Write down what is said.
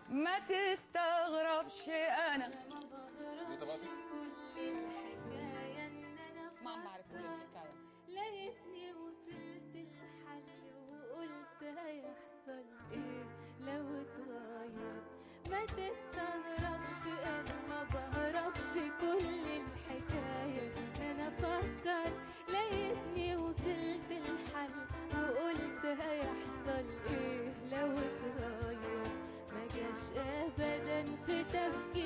ما تستغربش انا ما بهربش كل الحكاية ان انا ما عم بعرف كل الحكايه لقيتني وصلت الحل وقلت هيحصل ايه لو اتغير ما تستغربش انا ما بهربش كل الحكاية ان انا افكر لقيتني وصلت الحل وقلت هيحصل ايه لو اتغير ما جاش ابدا في تفكيري